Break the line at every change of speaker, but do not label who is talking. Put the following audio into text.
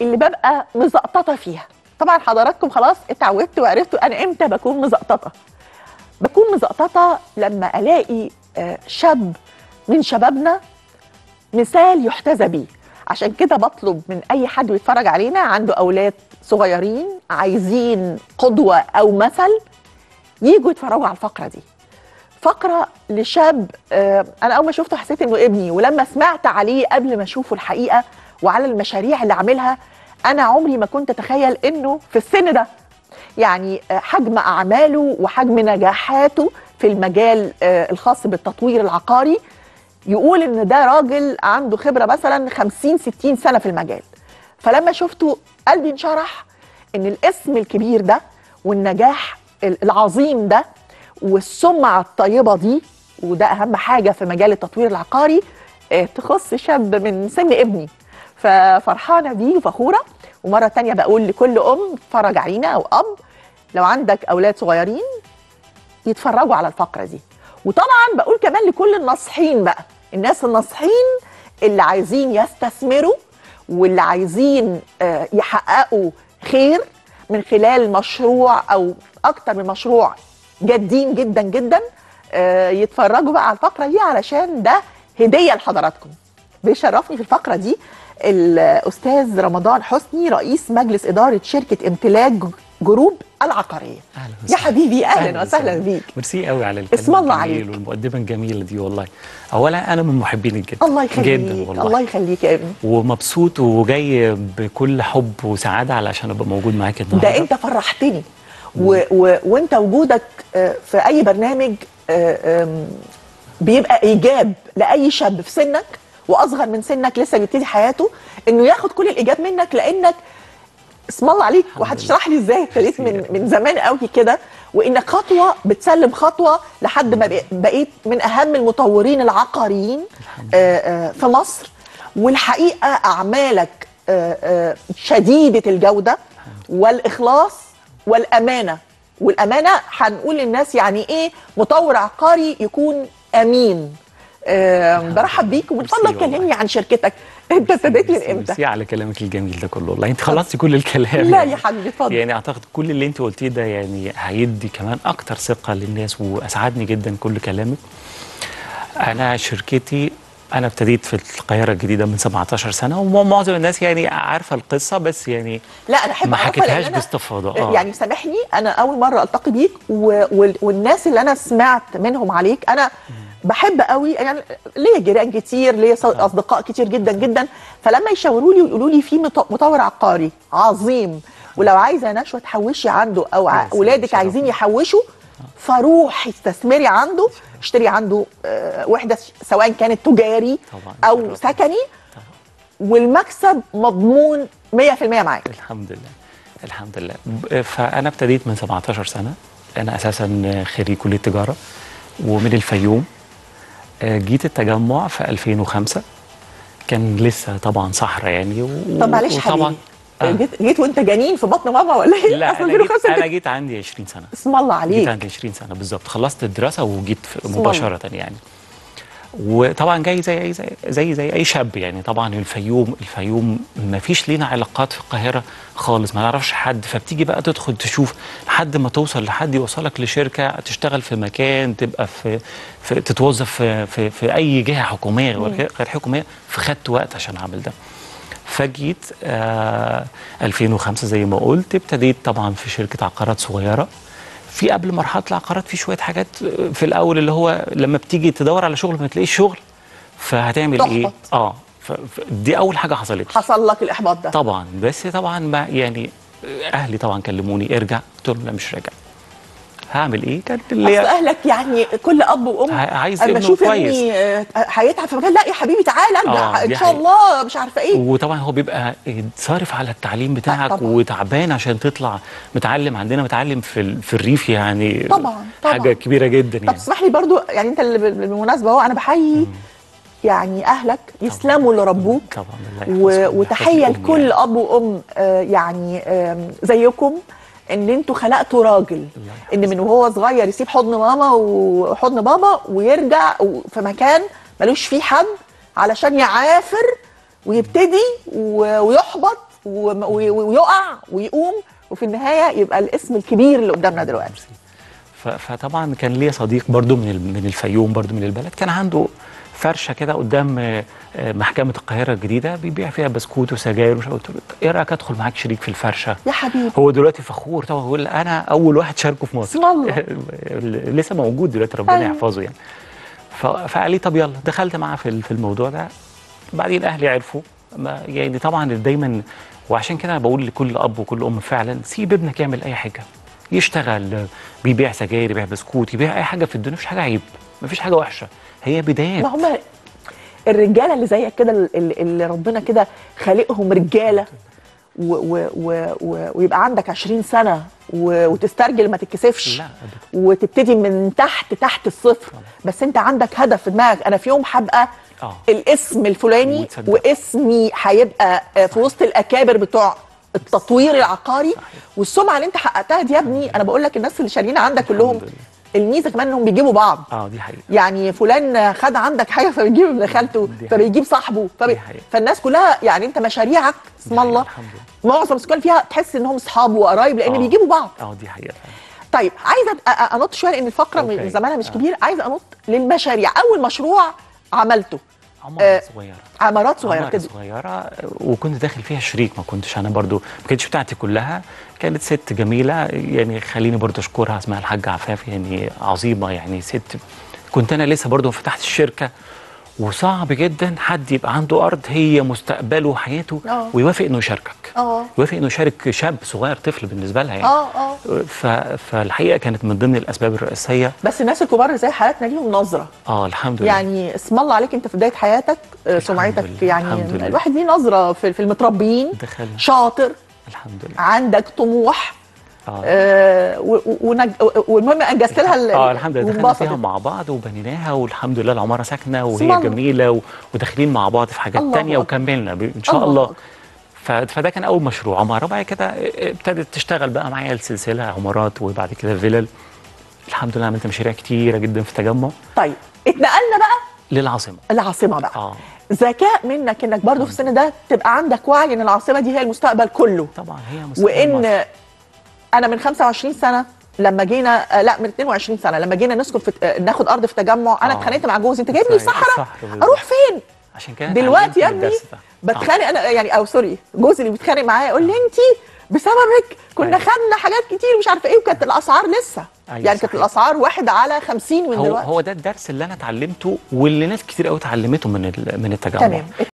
اللي ببقى مزقططه فيها طبعا حضراتكم خلاص اتعودتوا وعرفتوا انا امتى بكون مزقططه بكون مزقططه لما الاقي آه، شاب من شبابنا مثال يحتذى بيه عشان كده بطلب من اي حد بيتفرج علينا عنده اولاد صغيرين عايزين قدوه او مثل يجوا يتفرجوا على الفقره دي فقره لشاب آه، انا اول ما شفته حسيت انه ابني ولما سمعت عليه قبل ما اشوفه الحقيقه وعلى المشاريع اللي عاملها انا عمري ما كنت اتخيل انه في السن ده يعني آه، حجم اعماله وحجم نجاحاته في المجال آه، الخاص بالتطوير العقاري يقول ان ده راجل عنده خبره مثلا 50 60 سنه في المجال فلما شفته قلبي انشرح ان الاسم الكبير ده والنجاح العظيم ده والسمعه الطيبه دي وده اهم حاجه في مجال التطوير العقاري آه، تخص شاب من سن ابني ففرحانه بيه وفخوره ومره تانية بقول لكل ام تتفرج علينا او اب لو عندك اولاد صغيرين يتفرجوا على الفقره دي وطبعا بقول كمان لكل الناصحين بقى الناس الناصحين اللي عايزين يستثمروا واللي عايزين آه، يحققوا خير من خلال مشروع او اكتر من مشروع جادين جدا جدا آه، يتفرجوا بقى على الفقره دي علشان ده هديه لحضراتكم بيشرفني في الفقره دي الاستاذ رمضان حسني رئيس مجلس اداره شركه امتلاك جروب العقاريه
أهلا
يا
وسهلا.
حبيبي اهلا وسهلا بيك
ميرسي قوي على الكلام
اسم الله
الجميل
عليك.
والمقدمه الجميله دي والله اولا انا من محبينك جدا
الله يخليك
جدا والله
الله يخليك يا ابني
ومبسوط وجاي بكل حب وسعاده علشان ابقى موجود معاك النهارده
ده انت فرحتني و و وانت وجودك آه، في اي برنامج آه، آم، بيبقى ايجاب لاي شاب في سنك واصغر من سنك لسه بيبتدي حياته انه ياخد كل الايجاب منك لانك اسم الله عليك
الحمد
وهتشرح لي ازاي ابتديت من
ميرسي.
من زمان قوي كده وانك خطوه بتسلم خطوه لحد ما بق- بقيت من اهم المطورين العقاريين
الحمد
آه، آه، في مصر والحقيقه اعمالك آه، آه، شديده الجوده والاخلاص والامانه والامانه هنقول للناس يعني ايه مطور عقاري يكون امين آه، برحب بيك ومن
ميرسي
فضلك
والله.
كلمني عن شركتك انت ابتديت من
ميرسي-
امتى؟
ميرسي على كلامك الجميل ده كله والله انت خلصتي كل الكلام
لا
يعني.
يا حبيبي اتفضل
يعني اعتقد كل اللي انت قلتيه ده يعني هيدي كمان اكتر ثقه للناس واسعدني جدا كل كلامك انا شركتي انا ابتديت في القاهره الجديده من 17 سنه ومعظم الناس يعني عارفه القصه بس يعني
لا انا احب
ما
أعرفها
حكيتهاش
لأن أنا-
باستفاضه اه
يعني سامحني انا اول مره التقي بيك و... وال- والناس اللي انا سمعت منهم عليك انا بحب قوي يعني ليا جيران كتير ليا ص- اصدقاء كتير جدا جدا فلما يشاوروا لي ويقولوا لي في مط- مطور عقاري عظيم ولو عايزه نشوه تحوشي عنده او ع-
يا سلام،
ولادك
شرفنا.
عايزين يحوشوا فروح استثمري عنده اشتري عنده آه، وحده سواء كانت تجاري
طبعاً.
او سكني والمكسب مضمون 100% معاك
الحمد لله الحمد لله ب- فانا ابتديت من 17 سنه انا اساسا خريج كليه تجاره ومن الفيوم آه، جيت التجمع في 2005 كان لسه طبعا صحراء يعني و-
طب معلش
وطبعا
حبيبي جيت جيت وانت جنين في بطن ماما ولا ايه؟
لا
أصل
انا جيت
2005
انا
أنت-
جيت عندي 20 سنه
اسم الله
جيت
عليك
عندي 20 سنه بالظبط خلصت الدراسه وجيت في-
الله.
مباشره يعني وطبعا جاي زي اي زي زي, زي اي شاب يعني طبعا الفيوم الفيوم ما فيش لينا علاقات في القاهره خالص ما نعرفش حد فبتيجي بقى تدخل تشوف لحد ما توصل لحد يوصلك لشركه تشتغل في مكان تبقى في, في تتوظف في, في, في اي جهه حكوميه غير غير حكوميه فخدت وقت عشان اعمل ده فجيت آه 2005 زي ما قلت ابتديت طبعا في شركه عقارات صغيره في قبل مرحله العقارات في شويه حاجات في الاول اللي هو لما بتيجي تدور على شغل ما تلاقيش شغل فهتعمل ايه؟
تحبط.
اه ف- ف- دي اول حاجه حصلت
حصل لك الاحباط ده
طبعا بس طبعا ما يعني اهلي طبعا كلموني ارجع قلت لهم لا مش راجع هعمل ايه؟ كانت اللي
اصل
هي
اهلك يعني كل اب وام
ع- عايز
اما
ابنه
اشوف
كويس.
ابني آه، هيتعب في مكان لا يا حبيبي تعالى ارجع
آه،
ان
دي
شاء
حقيقة.
الله مش عارفه ايه
وطبعا هو بيبقى صارف على التعليم بتاعك
طبعاً.
وتعبان عشان تطلع متعلم عندنا متعلم في ال- في الريف يعني
طبعاً، طبعاً.
حاجه كبيره جدا
طب
يعني
تسمح لي برضو يعني انت اللي بال- بالمناسبه اهو انا بحيي يعني اهلك يسلموا اللي ربوك
طبعا الله
و-
يحفظكم
وتحيه
ويحفظ
لكل
الأم
اب وام آه، يعني آم، زيكم ان انتوا خلقتوا راجل
الله يحفظك.
ان من وهو صغير يسيب حضن ماما وحضن بابا ويرجع في مكان ملوش فيه حد علشان يعافر ويبتدي و- ويحبط وم- وي- ويقع ويقوم وفي النهايه يبقى الاسم الكبير اللي قدامنا دلوقتي
ف- فطبعا كان ليا صديق برضو من ال- من الفيوم برضو من البلد كان عنده فرشه كده قدام آه، آه، محكمه القاهره الجديده بيبيع فيها بسكوت وسجاير ومش عارف. قلت له ايه رايك ادخل معاك شريك في الفرشه
يا حبيبي
هو دلوقتي فخور طبعا بيقول انا اول واحد شاركه في مصر
اسم الله.
لسه موجود دلوقتي ربنا
أيوة.
يحفظه يعني ف- فقال لي طب يلا دخلت معاه في ال- في الموضوع ده بعدين اهلي عرفوا ما يعني طبعا دايما وعشان كده انا بقول لكل اب وكل ام فعلا سيب ابنك يعمل اي حاجه يشتغل بيبيع سجاير يبيع بسكوت يبيع اي حاجه في الدنيا مفيش حاجه عيب مفيش حاجه وحشه هي بدايات
ما هم الرجاله اللي زيك كده اللي, اللي ربنا كده خالقهم رجاله و و و و ويبقى عندك 20 سنه و وتسترجل ما تتكسفش
لا أبداً.
وتبتدي من تحت تحت الصفر بس انت عندك هدف في دماغك انا في يوم هبقى
آه.
الاسم الفلاني
وتصدق.
واسمي هيبقى آه، في وسط الاكابر بتوع التطوير العقاري والسمعه اللي انت حققتها دي يا ابني انا بقول لك الناس اللي شاريين عندك كلهم
الحمد لله.
الميزه كمان انهم بيجيبوا بعض
اه دي حقيقه
يعني فلان خد عندك حاجه فبيجيب ابن خالته
دي
فبيجيب صاحبه فبي...
دي حقيقة.
فالناس كلها يعني انت مشاريعك اسم
دي حقيقة،
الله
الحمد لله.
معظم السكان فيها تحس انهم اصحاب وقرايب لان
آه.
بيجيبوا بعض
اه دي حقيقه فعلا.
طيب عايزه أ- أ- انط شويه لان الفقره من
أوكي.
زمانها مش
آه.
كبير عايزه انط للمشاريع اول مشروع عملته
عمارة
آه،
صغيره
عمارات صغيره
عمارة
كده
صغيرة وكنت داخل فيها شريك ما كنتش أنا برضو ما كانتش بتاعتي كلها كانت ست جميلة يعني خليني برضو أشكرها اسمها الحاجة عفاف يعني عظيمة يعني ست كنت أنا لسه برضو فتحت الشركة وصعب جدا حد يبقى عنده أرض هي مستقبله وحياته
آه.
ويوافق إنه يشاركك
اه
يوافق إنه يشارك شاب صغير طفل بالنسبة لها يعني
اه اه
ف... فالحقيقة كانت من ضمن الأسباب الرئيسية
بس الناس الكبار اللي زي حالاتنا ليهم نظره
اه الحمد لله
يعني اسم الله عليك انت في بدايه حياتك آه، سمعتك
لله،
يعني
الحمد لله.
الواحد ليه نظره في, في المتربيين
دخلنا
شاطر
الحمد لله
عندك طموح
اه
آه و- و- ونج... والمهم انجزت لها ال-
اه الحمد لله دخلنا
وانبسطت.
فيها مع بعض وبنيناها والحمد لله العماره ساكنه
اسم
وهي
الله.
جميله و... وداخلين مع بعض في حاجات
الله
تانية
أكبر.
وكملنا ب... ان شاء
الله
الله,
أكبر.
ف... فده كان اول مشروع عماره بعد كده ابتدت تشتغل بقى معايا السلسله عمارات وبعد كده فيلل الحمد لله عملت مشاريع كتيره جدا في التجمع
طيب اتنقلنا بقى
للعاصمه
العاصمه بقى
اه
ذكاء منك انك برضو في السن ده تبقى عندك وعي ان العاصمه دي هي المستقبل كله
طبعا هي مستقبل مصر.
وان انا من 25 سنه لما جينا آه، لا من 22 سنه لما جينا نسكن في آه، ناخد ارض في تجمع انا
آه.
اتخانقت مع جوزي انت جايبني في
صحيح،
صحراء
الصحراء بالظبط.
اروح فين
عشان كده
دلوقتي يا
اتعلمت من
ابني
الدرس ده. آه.
بتخانق انا يعني او سوري جوزي اللي بيتخانق معايا يقول لي انت بسببك كنا
أيوة.
خدنا حاجات كتير ومش عارفه ايه وكانت الاسعار لسه
أيوة
يعني كانت
صحيح.
الاسعار واحد على 50 من
هو
دلوقتي
هو ده الدرس اللي انا اتعلمته واللي ناس كتير قوي اتعلمته من ال- من التجمع
تمام